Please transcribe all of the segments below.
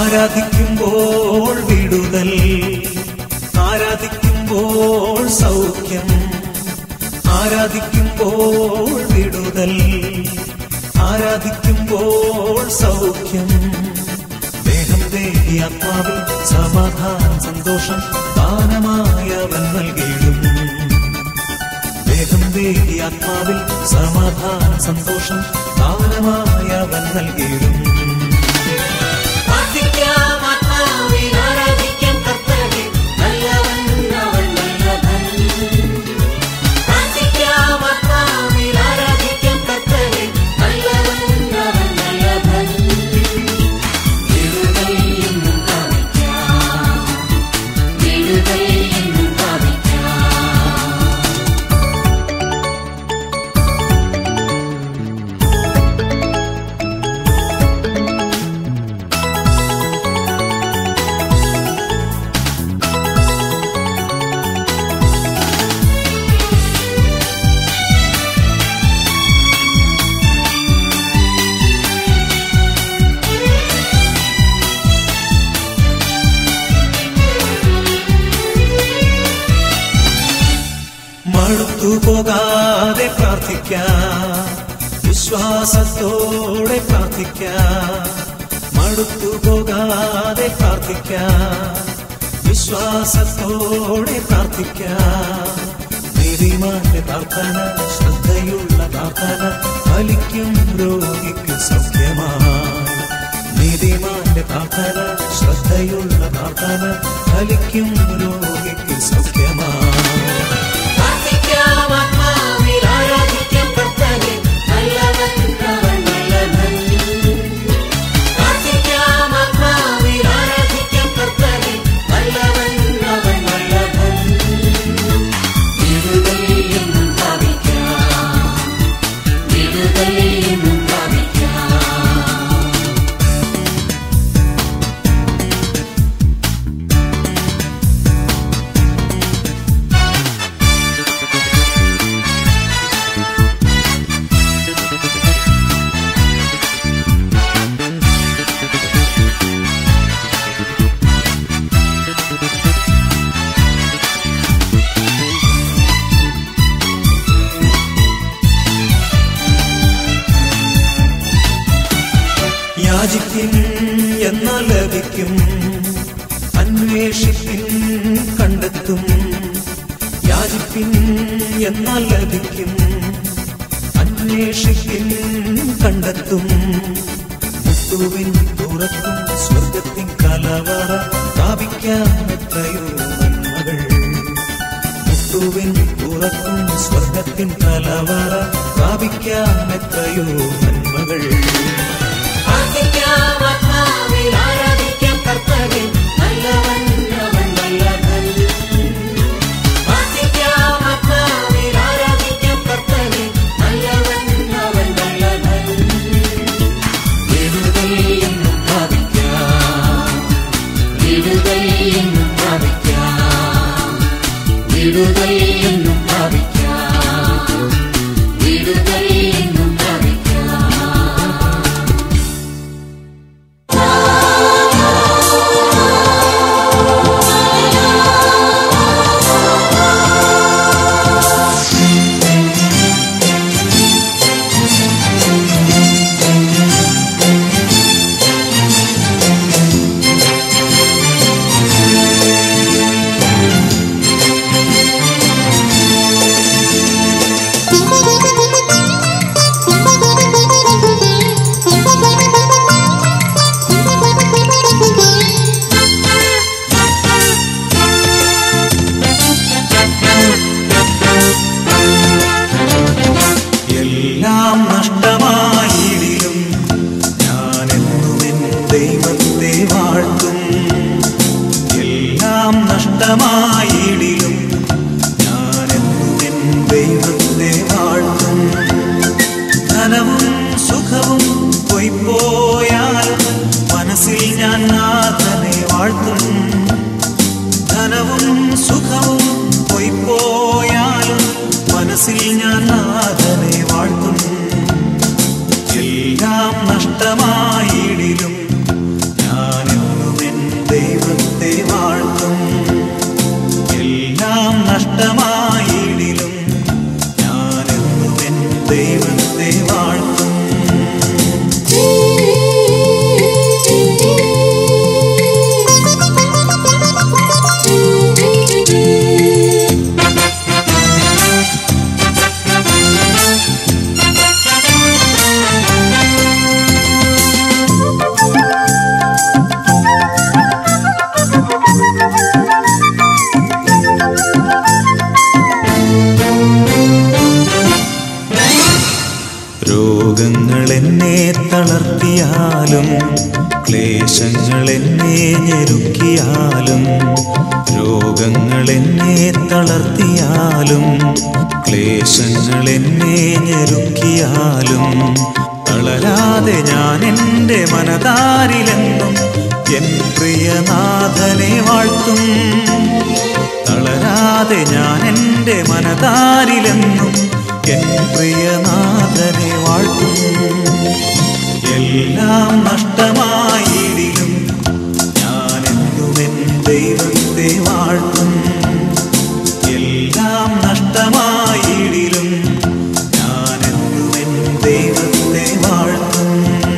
ആരാധിക്കുമ്പോൾ വിടുതൽ ആരാധിക്കുമ്പോൾ സൗഖ്യം ആരാധിക്കുമ്പോൾ വിടുതൽ ആരാധിക്കുമ്പോൾ സൗഖ്യം ദേഹം ദേഹി ആത്മാവിൽ സമാധാനം സന്തോഷം ദാനമായവൻ നൽകിയിടും ദേഹം ദേഹി ആത്മാവിൽ സമാധാനം സന്തോഷം ദാനമായവൻ നൽകിയിടും പ്രാർത്ഥിക്കാം ആത്മാവിൽ ആരാധിക്കാം കർത്താവേ നല്ലവൻ അവൻ നല്ലവൻ പ്രാർത്ഥിക്കാം ആത്മാവിൽ ആരാധിക്കാം കർത്താവേ നല്ലവൻ അവൻ നല്ലവൻ വിടുതൽ എന്നും പ്രാപിക്കാം വിടുതൽ എന്നും പ്രാപിക്കാം മടുത്തു പോകാതെ പ്രാർത്ഥിക്കാം വിശ്വാസത്തോടെ പ്രാർത്ഥിക്കാം മടുത്തു പോകാതെ പ്രാർത്ഥിക്കാം വിശ്വാസത്തോടെ പ്രാർത്ഥിക്കാം നീതിമാന്റെ പ്രാർത്ഥന ശ്രദ്ധയുള്ള പ്രാർത്ഥന ഫലിക്കും രോഗിക്ക് സൗഖ്യമായി നീതിമാന്റെ പ്രാർത്ഥന ശ്രദ്ധയുള്ള പ്രാർത്ഥന ഫലിക്കും രോഗിക്ക് സൗഖ്യമായി പ്രാർത്ഥിക്കാം ആത്മാവിൽ ആരാധിക്കാം കർത്താവേ നല്ലവൻ അവൻ നല്ലവൻ പ്രാർത്ഥിക്കാം ആത്മാവിൽ ആരാധിക്കാം കർത്താവേ നല്ലവൻ അവൻ നല്ലവൻ വിടുതൽ എന്നും പ്രാപിക്കാം വിടുതൽ എന്നും പ്രാപിക്കാം യാചിക്കും എന്നാൽ ലഭിക്കും അന്വേഷിപ്പിൻ കണ്ടെത്തും യാചിപ്പിൻ എന്നാൽ ലഭിക്കും അന്വേഷിപ്പിൻ കണ്ടെത്തും മുത്തുവിൻ തുറക്കും സ്വർഗത്തിൻ കലവറ പ്രാപിക്കാൻ എത്രയോ നന്മകൾ മുത്തുവിൻ തുറക്കും സ്വർഗത്തിൻ കലവറ പ്രാപിക്കാൻ എത്രയോ നന്മകൾ പ്രാർത്ഥിക്കാം ആത്മാവിൽ ആരാധിക്കാം കർത്താവേ നല്ലവൻ അവൻ നല്ലവൻ പ്രാർത്ഥിക്കാം ആത്മാവിൽ ആരാധിക്കാം കർത്താവേ നല്ലവൻ അവൻ നല്ലവൻ വിടുതൽ എന്നും പ്രാപിക്കാം വിടുതൽ എന്നും പ്രാപിക്കാം വിടുതൽ എന്നും പ്രാപിക്കാം വിടുതൽ എന്നും പ്രാപിക്കാം ക്ലേശങ്ങൾ എന്നെ ഞെരുക്കിയാലും രോഗങ്ങൾ എന്നെ തളർത്തിയാലും ക്ലേശങ്ങൾ എന്നെ ഞെരുക്കിയാലും തളരാതെ ഞാൻ എൻ്റെ മനതാരിലെന്നും എൻ പ്രിയനാഥനെ വാഴ്ത്തും തളരാതെ ഞാൻ എൻ്റെ മനതാരിലെന്നും എൻ പ്രിയനാഥനെ വാഴ്ത്തും എല്ലാം നഷ്ടമായിടിലും ഞാനെന്നും എൻ ദൈവത്തെ വാഴ്ത്തും എല്ലാം നഷ്ടമായിടിലും ഞാനെന്നും എൻ ദൈവത്തെ വാഴ്ത്തും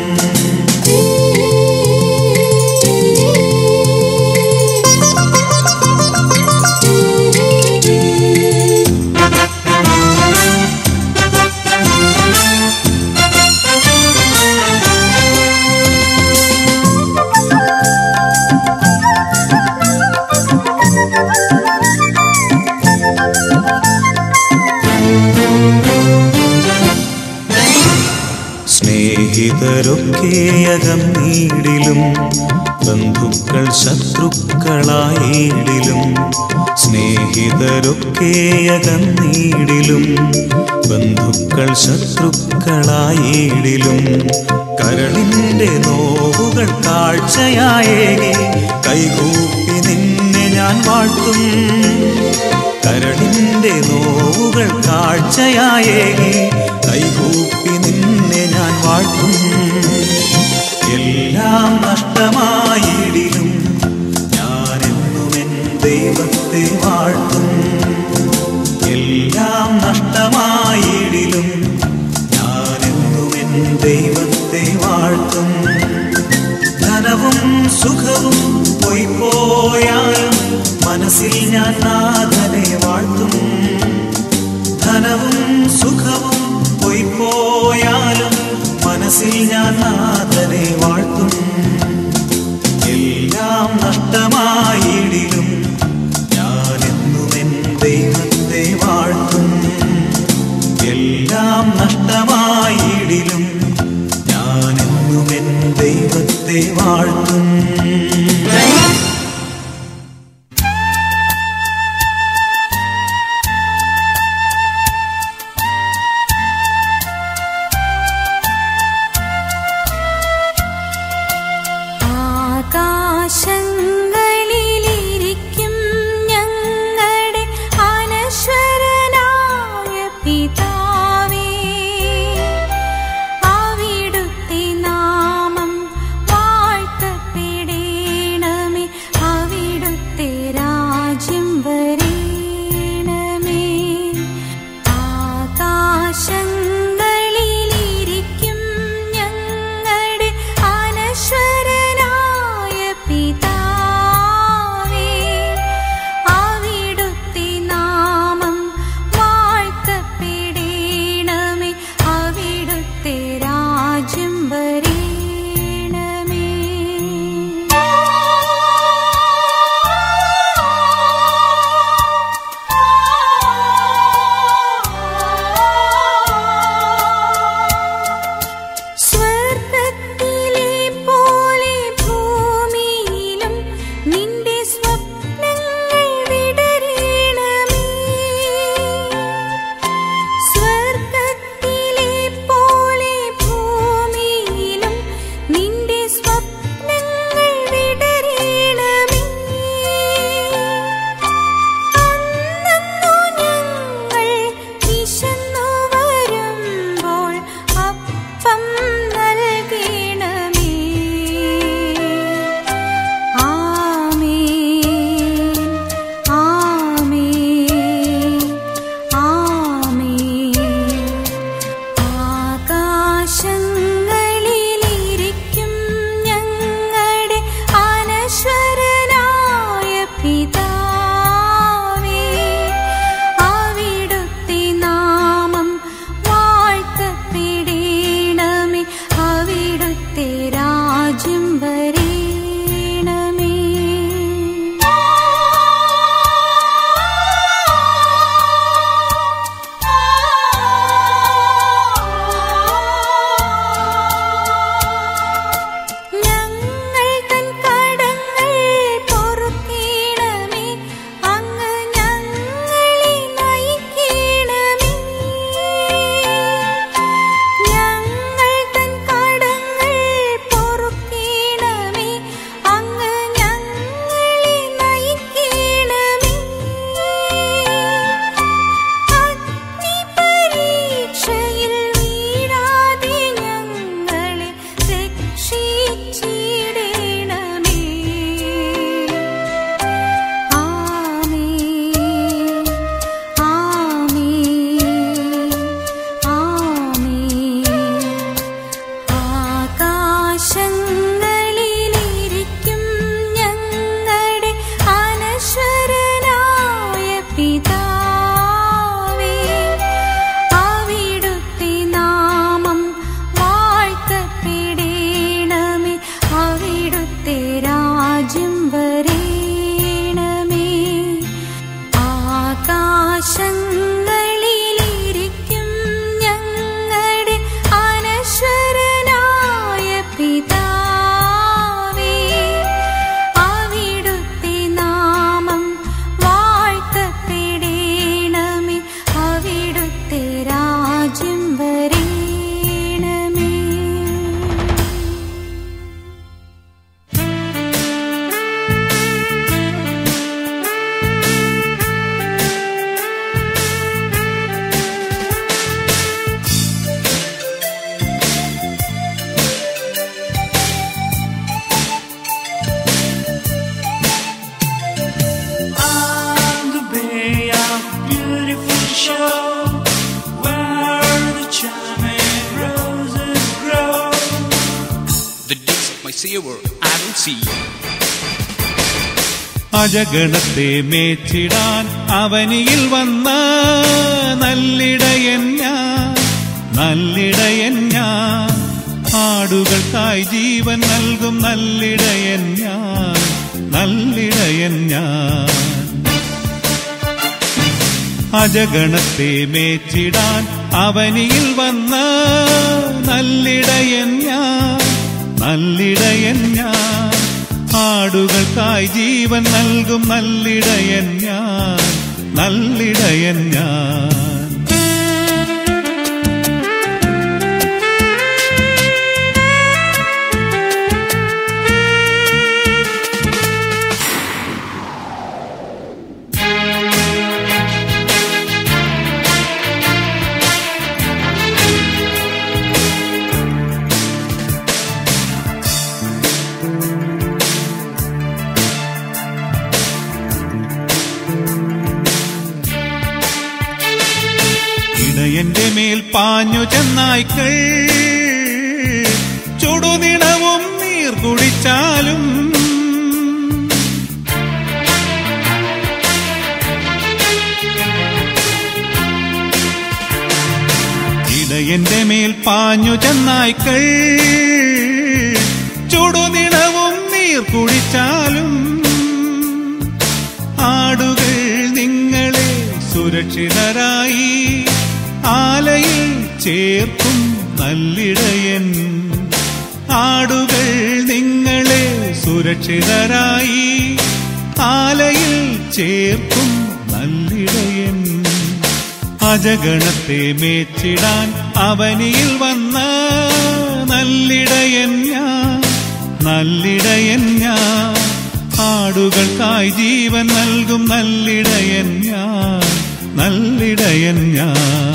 സ്നേഹിതരൊക്കെയകം നീടിലും ബന്ധുക്കൾ ശത്രുക്കളായിടിലും സ്നേഹിതരൊക്കെയകം നീടിലും ബന്ധുക്കൾ ശത്രുക്കളായിടിലും കരളിൻ്റെ നോവുകൾ കാഴ്ചയായേകി കൈകൂപ്പി നിന്നെ ഞാൻ വാഴ്ത്തും കരളിൻ്റെ നോവുകൾ കാഴ്ചയായേകി കൈകൂപ്പി നിന്നെ ഞാൻ വാഴ്ത്തും എല്ലാം നഷ്ടമായിടിലും ഞാനെന്നും എൻ ദൈവത്തെ വാഴ്ത്തും എല്ലാം നഷ്ടമായിടിലും ഞാനെന്നും എൻ ദൈവത്തെ വാഴ്ത്തും ധനവും സുഖവും പോയി പോയാലും മനസ്സിൽ ഞാൻ നാഥനെ വാഴ്ത്തും ധനവും സുഖവും പോയി പോയാലും മനസ്സിൽ ഞാൻ നാഥനെ വാഴ്ത്തും എല്ലാം നഷ്ടമായിടിലും ഞാനെന്നും എൻ ദൈവത്തെ വാഴ്ത്തും എല്ലാം നഷ്ടമായിടിലും ഞാനെന്നും എൻ ദൈവത്തെ വാഴ്ത്തും ആകാശങ്ങളിലിരിക്കും ഞങ്ങളുടെ അനശ്വരനായ പിതാവേ അവിടുത്തെ നാമം വാഴ്ത്തപ്പെടേണമേ Savior, I don't see. അജഗണത്തെ മേച്ചിടാൻ അവനിയിൽ വന്ന നല്ലിടയൻ ഞാൻ നല്ലിടയൻ ഞാൻ ആടുകൾക്കായി ജീവൻ നൽകും നല്ലിടയൻ ഞാൻ നല്ലിടയൻ ഞാൻ അജഗണത്തെ മേച്ചിടാൻ അവനിയിൽ വന്ന നല്ലിടയൻ ഞാൻ നല്ലിടയൻ ഞാൻ ആടുകൾക്കായി ജീവൻ നൽകും നല്ലിടയൻ ഞാൻ നല്ലിടയൻ ഞാൻ ഇടയന്റെ മേൽ പാഞ്ഞു ചെന്നായ്ക്കൾ ചുടുനിണവും നീർ കുടിച്ചാലും ഇടയന്റെ മേൽ പാഞ്ഞു ചെന്നായ്ക്കൾ ചുടുനിണവും നീർ കുടിച്ചാലും ആടുകൾ നിങ്ങളെ സുരക്ഷിതരായി ആലയിൽ ചേർക്കും നല്ലിടയൻ ആടുകൾ നിങ്ങളെ സുരക്ഷിതരായി ആലയിൽ ചേർക്കും നല്ലിടയൻ അജഗണത്തെ മേച്ചിടാൻ അവനിയിൽ വന്ന നല്ലിടയൻ ഞാൻ നല്ലിടയൻ ഞാൻ ആടുകൾക്കായി ജീവൻ നൽകും നല്ലിടയൻ ഞാൻ നല്ലിടയൻ ഞാൻ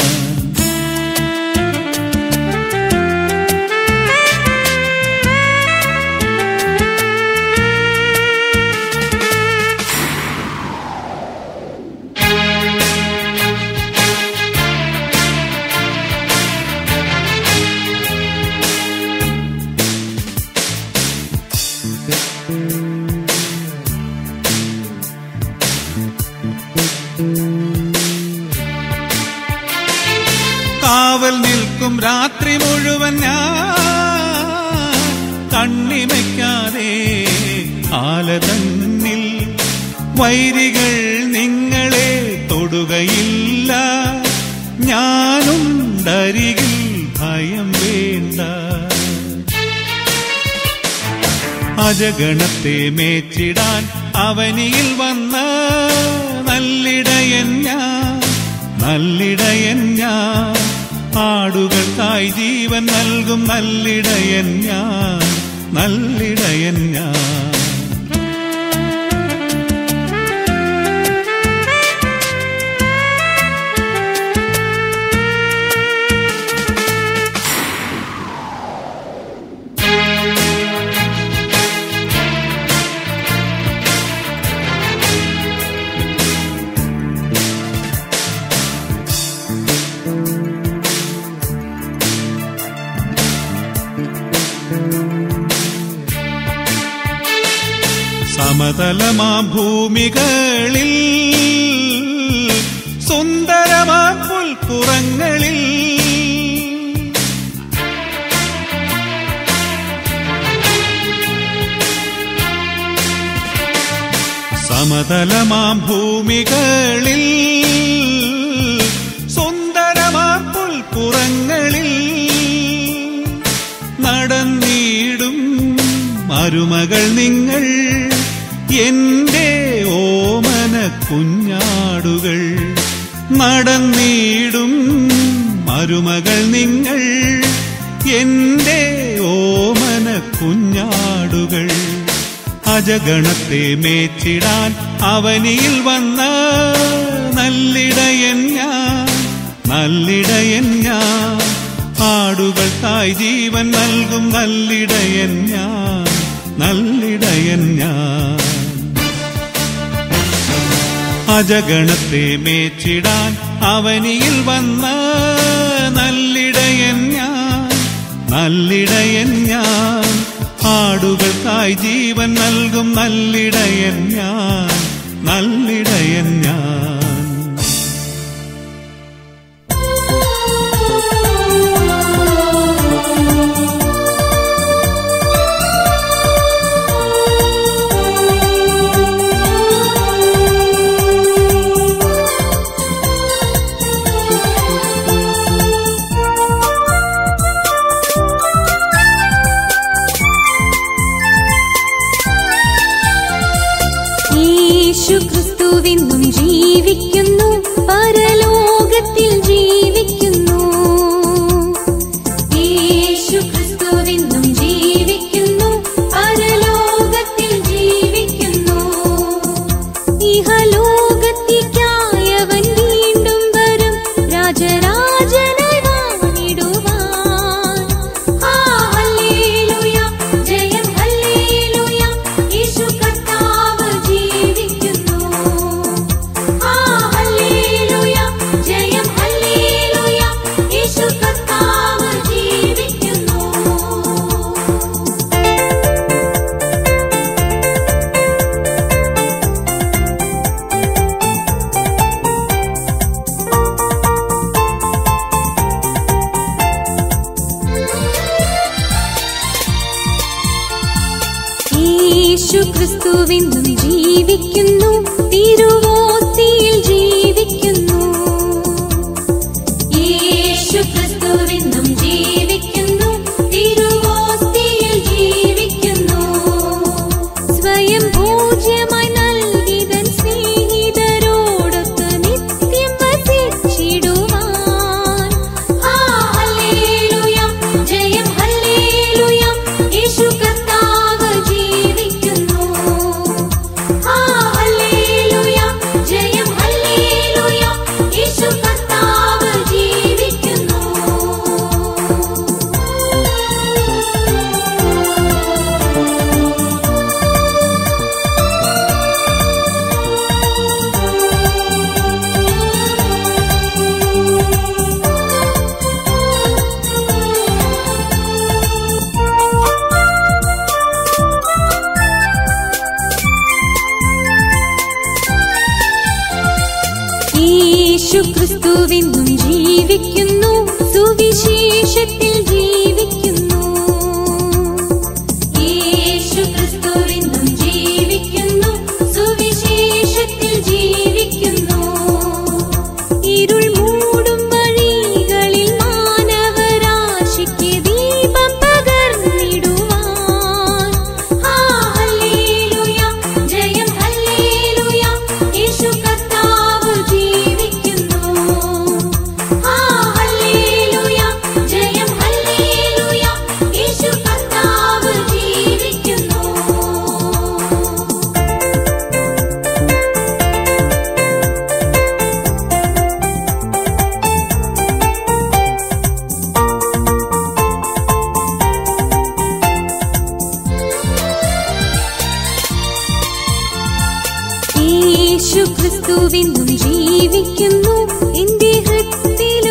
കാവൽ നിൽക്കും രാത്രി മുഴുവൻ ഞാൻ കണ്ണിമയ്ക്കാതെ ആലതന്നിൽ വൈരികൾ നിങ്ങളെ തൊടുകയില്ല ഞാനുണ്ടരികിൽ ഭയം വേണ്ട അജഗണത്തെ മേച്ചിടാൻ അവനിയിൽ വന്ന നല്ലിടയൻ ഞാൻ നല്ലിടയൻ ഞാൻ ആടുകൾക്കായി ജീവൻ നൽകും നല്ലിടയൻ ഞാൻ നല്ലിടയൻ ഞാൻ സമതലമാം ഭൂമികളിൽ സുന്ദരമാം പുൽപ്പുറങ്ങളിൽ സമതലമാം ഭൂമികളിൽ സുന്ദരമാം പുൽപ്പുറങ്ങളിൽ നടന്നിടും മരുമകൾ നിങ്ങൾ എന്റെ ഓമന കുഞ്ഞാടുകൾ നടന്നിടും മരുമകൾ നിങ്ങൾ എന്റെ ഓമന കുഞ്ഞാടുകൾ അജഗണത്തെ മേച്ചിടാൻ അവനിയിൽ വന്ന നല്ലിടയൻ ഞാൻ നല്ലിടയൻ ഞാൻ ആടുകൾക്കായി ജീവൻ നൽകും നല്ലിടയൻ ഞാൻ നല്ലിടയൻ ഞാൻ അജഗണത്തെ മേച്ചിടാൻ അവനിയിൽ വന്ന നല്ലിടയൻ ഞാൻ നല്ലിടയൻ ഞാൻ ആടുകൾക്കായി ജീവൻ നൽകും നല്ലിടയൻ ഞാൻ നല്ലിടയൻ ഞാൻ യേശു ക്രിസ്തുവിന്നും ജീവിക്കുന്നു പരലോകത്തിൽ ജീവിക്കുന്നു യേശു ക്രിസ്തുവിന്നും ജീവിക്കുന്നു പരലോകത്തിൽ ജീവിക്കുന്നു ഇഹലോകത്തിക്കായവൻ വീണ്ടും വരും രാജരാജനായി വാണിടുവാൻ ആ ഹല്ലേലൂയ ജയം ഹല്ലേലൂയ യേശു കർത്താവ് ജീവിക്കുന്നു ആ ഹല്ലേലൂയ ജയം ഹല്ലേലൂയ യേശു കർത്താവ് ജീവിക്കുന്നു യേശു ക്രിസ്തുവിന്നും ജീവിക്കുന്നു തിരുവോസ്തിയിൽ ജീവിക്കുന്നു യേശു ക്രിസ്തുവിന്നും ജീവിക്കുന്നു തിരുവോസ്തിയിൽ ജീവിക്കുന്നു സ്വയം പൂജ്യമായി നൽകിതൻ സ്നേഹിതരോടൊത്ത് നിത്യം വസിച്ചിടുവാൻ ആ ഹല്ലേലൂയ ജയം ഹല്ലേലൂയ യേശു കർത്താവ് ജീവിക്കുന്നു ആ ഹല്ലേലൂയ ജയം ഹല്ലേലൂയ യേശു കർത്താവ് ജീവിക്കുന്നു യേശു ക്രിസ്തുവിന്നും ജീവിക്കുന്നു സുവിശേഷത്തിൽ ജീവിക്കുന്നു യേശു ക്രിസ്തുവിന്നും ജീവിക്കുന്നു സുവിശേഷത്തിൽ ജീവിക്കുന്നു ഇരുൾ മൂടും വഴികളിൽ മാനവരാശിക്ക് ദീപം പകർന്നിടുവാൻ ആ ഹല്ലേലൂയ ജയം ഹല്ലേലൂയ യേശു കർത്താവ് ജീവിക്കുന്നു ആ ഹല്ലേലൂയ ജയം ഹല്ലേലൂയ യേശു കർത്താവ് ജീവിക്കുന്നു യേശു ക്രിസ്തുവിന്നും ജീവിക്കുന്നു എന്റെ ഹൃത്തിൽ